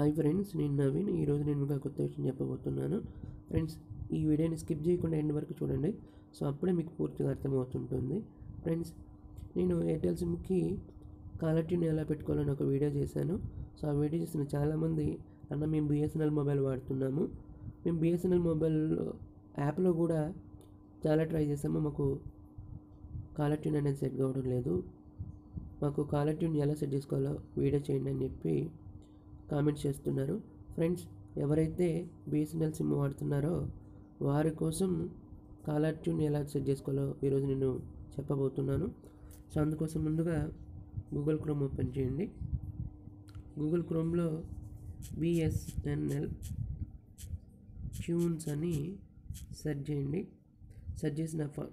Hi friends నేను నవీన్ ఈరోజు నేను ఇంకా కొత్త విషయం చెప్పబోతున్నాను ఫ్రెండ్స్ ఈ వీడియోని స్కిప్ చేయకుండా ఎండ్ వరకు చూడండి సో అప్పుడే మీకు పూర్తిగా అర్థమవుతుంటుంది ఫ్రెండ్స్ నేను ఎయిర్టెల్ సిమ్కి కాలర్ ట్యూన్ ఎలా పెట్టుకోవాలని ఒక వీడియో చేశాను సో ఆ వీడియో చేసిన చాలామంది అన్న మేము బిఎస్ఎన్ఎల్ మొబైల్ వాడుతున్నాము మేము బిఎస్ఎన్ఎల్ మొబైల్ యాప్లో కూడా చాలా ట్రై చేసాము మాకు కాలర్ ట్యూన్ అనేది సెట్ కావడం లేదు మాకు కాలర్ ట్యూన్ ఎలా సెట్ చేసుకోవాలో వీడియో చేయండి అని చెప్పి కామెంట్స్ చేస్తున్నారు ఫ్రెండ్స్ ఎవరైతే బిఎస్ఎన్ఎల్ సిమ్ వాడుతున్నారో వారి కోసం కాలర్ ట్యూన్ ఎలా సెట్ చేసుకోవాలో ఈరోజు నేను చెప్పబోతున్నాను సో అందుకోసం ముందుగా గూగుల్ క్రోమ్ ఓపెన్ చేయండి గూగుల్ క్రోమ్లో బిఎస్ఎన్ఎల్ ట్యూన్స్ అని సెర్చ్ చేయండి సెర్చ్ చేసిన ఫ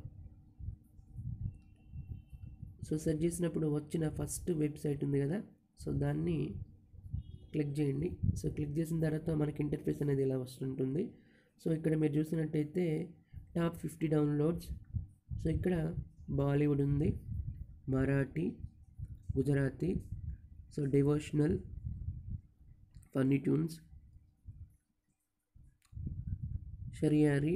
సో సెర్చ్ చేసినప్పుడు వచ్చిన ఫస్ట్ వెబ్సైట్ ఉంది కదా సో దాన్ని క్లిక్ చేయండి సో క్లిక్ చేసిన తర్వాత మనకి ఇంటర్ఫేస్ అనేది ఇలా వస్తుంటుంది సో ఇక్కడ మీరు చూసినట్టయితే టాప్ ఫిఫ్టీ డౌన్లోడ్స్ సో ఇక్కడ బాలీవుడ్ ఉంది Marathi Gujarati so devotional funny tunes షరియారీ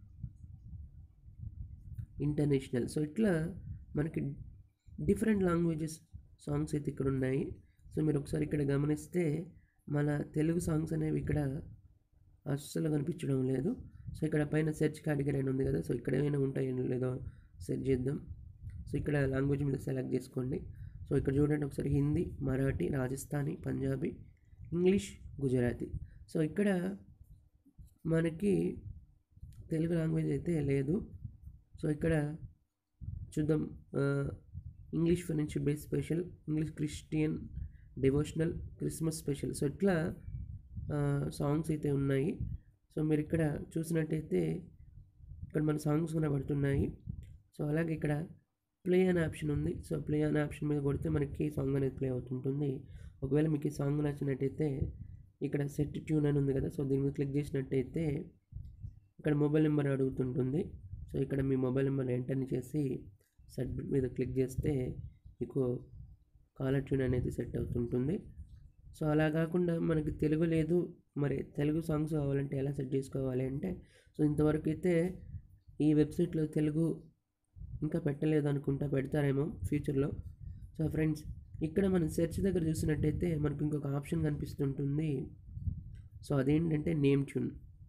ఇంటర్నేషనల్ సో ఇట్లా మనకి డిఫరెంట్ లాంగ్వేజెస్ సాంగ్స్ అయితే ఇక్కడ ఉన్నాయి సో మీరు ఒకసారి ఇక్కడ గమనిస్తే మన తెలుగు సాంగ్స్ అనేవి ఇక్కడ అస్సలు కనిపించడం లేదు సో ఇక్కడ పైన సెర్చ్ కేటగిరీ అని ఉంది కదా సో ఇక్కడ ఏమైనా ఉంటాయో లేదో సెర్చ్ చేద్దాం సో ఇక్కడ లాంగ్వేజ్ మీద సెలెక్ట్ చేసుకోండి సో ఇక్కడ చూడండి ఒకసారి హిందీ మరాఠీ రాజస్థానీ పంజాబీ ఇంగ్లీష్ గుజరాతీ సో ఇక్కడ మనకి తెలుగు లాంగ్వేజ్ అయితే లేదు సో ఇక్కడ చూద్దాం English friendship day special English Christian devotional Christmas special so ఇట్లా సాంగ్స్ అయితే ఉన్నాయి సో మీరు ఇక్కడ చూసినట్టయితే ఇక్కడ మన సాంగ్స్ కనబడుతున్నాయి సో అలాగే ఇక్కడ ప్లే అనే ఆప్షన్ ఉంది సో ప్లే అనే ఆప్షన్ మీద కొడితే మనకి సాంగ్ అనేది ప్లే అవుతుంటుంది ఒకవేళ మీకు ఈ సాంగ్ నచ్చినట్టయితే ఇక్కడ సెట్ ట్యూన్ అని ఉంది కదా సో దీని మీద క్లిక్ చేసినట్టయితే ఇక్కడ మొబైల్ నెంబర్ అడుగుతుంటుంది సో ఇక్కడ మీ మొబైల్ నెంబర్ ఎంటర్ చేసి సబ్మిట్ మీద క్లిక్ చేస్తే మీకు కాలర్ ట్యూన్ అనేది సెట్ అవుతుంటుంది సో అలా కాకుండా మనకి తెలుగు లేదు మరి తెలుగు సాంగ్స్ కావాలంటే ఎలా సెట్ చేసుకోవాలి అంటే సో ఇంతవరకు అయితే ఈ వెబ్సైట్లో తెలుగు ఇంకా పెట్టలేదు అనుకుంటా పెడతారేమో ఫ్యూచర్లో సో ఫ్రెండ్స్ ఇక్కడ మనం సెర్చ్ దగ్గర చూసినట్టయితే మనకు ఇంకొక ఆప్షన్ కనిపిస్తుంటుంది సో అదేంటంటే నేమ్ ట్యూన్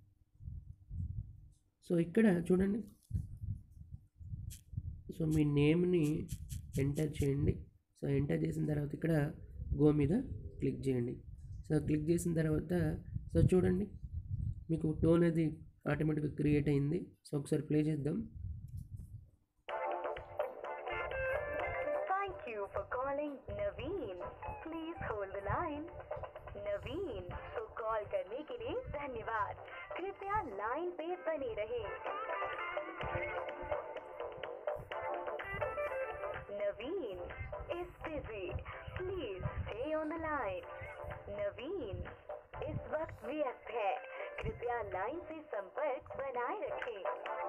సో ఇక్కడ చూడండి సో మీ నేమ్ని ఎంటర్ చేయండి సో ఎంటర్ చేసిన తర్వాత ఇక్కడ గో మీద క్లిక్ చేయండి సో క్లిక్ చేసిన తర్వాత సో చూడండి మీకు టోన్ అది ఆటోమేటిక్గా క్రియేట్ అయింది సో ఒకసారి ప్లే చేద్దాం Thank you for calling Naveen. Please hold the line. नवीन को कॉल करने के लिए धन्यवाद कृपया लाइन पे बने रहे नवीन is busy. Please stay on the line. नवीन इस वक्त व्यस्त है कृपया लाइन से संपर्क बनाए रखें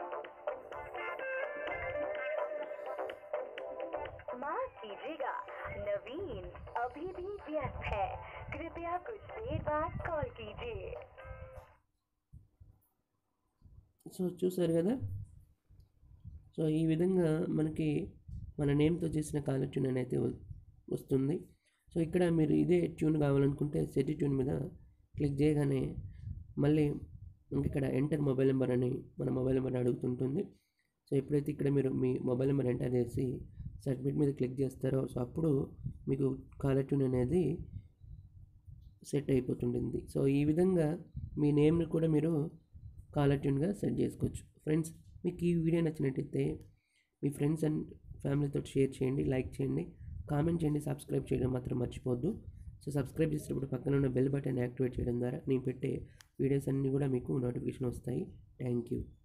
माफ कीजिएगा नवीन अभी भी व्यस्त है कृपया कुछ देर बाद कॉल कीजिए సో చూసారు కదా సో ఈ విధంగా మనకి మన నేమ్తో చేసిన కాలర్ ట్యూన్ అనేది వ- వస్తుంది సో ఇక్కడ మీరు ఇదే ట్యూన్ కావాలనుకుంటే సెట్ ట్యూన్ మీద క్లిక్ చేయగానే మళ్ళీ ఇంక ఇక్కడ ఎంటర్ మొబైల్ నెంబర్ అని మన మొబైల్ నెంబర్ అడుగుతుంటుంది సో ఎప్పుడైతే ఇక్కడ మీరు మీ మొబైల్ నెంబర్ ఎంటర్ చేసి సబ్మిట్ మీద క్లిక్ చేస్తారో సో అప్పుడు మీకు కాలర్ ట్యూన్ అనేది సెట్ అయిపోతుంటుంది సో ఈ విధంగా మీ నేమ్ని కూడా మీరు కాలర్ ట్యూన్గా సెట్ చేసుకోవచ్చు ఫ్రెండ్స్ మీకు ఈ వీడియో నచ్చినట్టయితే మీ ఫ్రెండ్స్ అండ్ ఫ్యామిలీతో షేర్ చేయండి లైక్ చేయండి కామెంట్ చేయండి సబ్స్క్రైబ్ చేయడం మాత్రం మర్చిపోవద్దు సో సబ్స్క్రైబ్ చేసేటప్పుడు పక్కన ఉన్న బెల్ బటన్ యాక్టివేట్ చేయడం ద్వారా నేను పెట్టే వీడియోస్ అన్నీ కూడా మీకు నోటిఫికేషన్ వస్తాయి థ్యాంక్ యూ